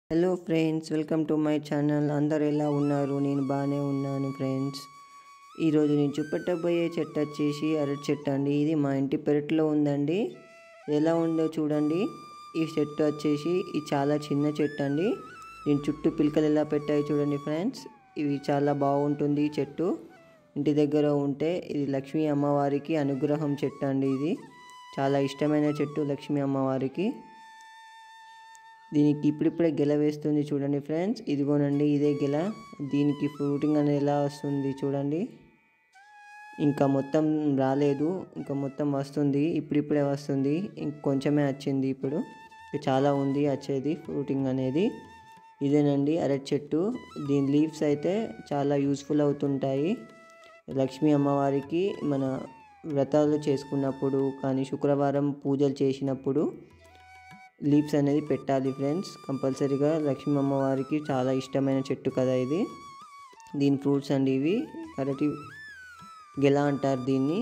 hello friends welcome to my channel అందరు ఎలా ఉన్నారు నేను బాగానే ఉన్నాను ఫ్రెండ్స్ ఈరోజు నేను చూపెట్టబోయే చెట్టు వచ్చేసి అరటి చెట్టు అండి ఇది మా ఇంటి పెరట్లో ఉందండి ఎలా ఉందో చూడండి ఈ చెట్టు వచ్చేసి ఇది చాలా చిన్న చెట్టు అండి దీని చుట్టూ పిలకలు ఎలా పెట్టాయి చూడండి ఫ్రెండ్స్ ఇవి చాలా బాగుంటుంది ఈ చెట్టు ఇంటి దగ్గర ఉంటే ఇది లక్ష్మీ అమ్మవారికి అనుగ్రహం చెట్టు అండి ఇది చాలా ఇష్టమైన చెట్టు లక్ష్మీ అమ్మవారికి దీనికి ఇప్పుడిప్పుడే గెల వేస్తుంది చూడండి ఫ్రెండ్స్ ఇదిగోనండి ఇదే గెల దీనికి ఫ్రూటింగ్ అనేది ఎలా వస్తుంది చూడండి ఇంకా మొత్తం రాలేదు ఇంకా మొత్తం వస్తుంది ఇప్పుడిప్పుడే వస్తుంది ఇంకొంచెమే వచ్చింది ఇప్పుడు చాలా ఉంది వచ్చేది ఫ్రూటింగ్ అనేది ఇదేనండి అరటి చెట్టు దీని లీవ్స్ అయితే చాలా యూస్ఫుల్ అవుతుంటాయి లక్ష్మీ అమ్మవారికి మన వ్రతాలు చేసుకున్నప్పుడు కానీ శుక్రవారం పూజలు చేసినప్పుడు లీవ్స్ అనేది పెట్టాలి ఫ్రెండ్స్ కంపల్సరీగా లక్ష్మీ అమ్మవారికి చాలా ఇష్టమైన చెట్టు కదా ఇది దీని ఫ్రూట్స్ అండి ఇవి అరటి గెల అంటారు దీన్ని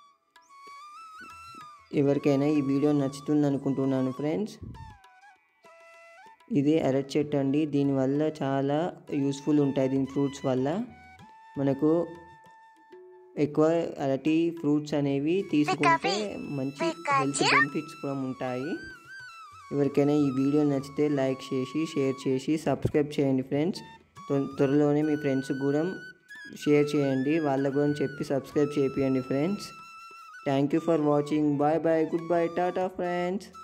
ఎవరికైనా ఈ వీడియో నచ్చుతుంది అనుకుంటున్నాను ఫ్రెండ్స్ ఇది అరటి చెట్టు అండి దీనివల్ల చాలా యూస్ఫుల్ ఉంటాయి దీని ఫ్రూట్స్ వల్ల మనకు ఎక్కువ అరటి ఫ్రూట్స్ అనేవి తీసుకుంటే మంచి హెల్త్ బెనిఫిట్స్ కూడా ఉంటాయి ఎవరికైనా ఈ వీడియో నచ్చితే లైక్ చేసి షేర్ చేసి సబ్స్క్రైబ్ చేయండి ఫ్రెండ్స్ త్వరలోనే మీ ఫ్రెండ్స్ కూడా షేర్ చేయండి వాళ్ళ గురించి చెప్పి సబ్స్క్రైబ్ చేయండి friends thank you for watching bye bye good bye tata friends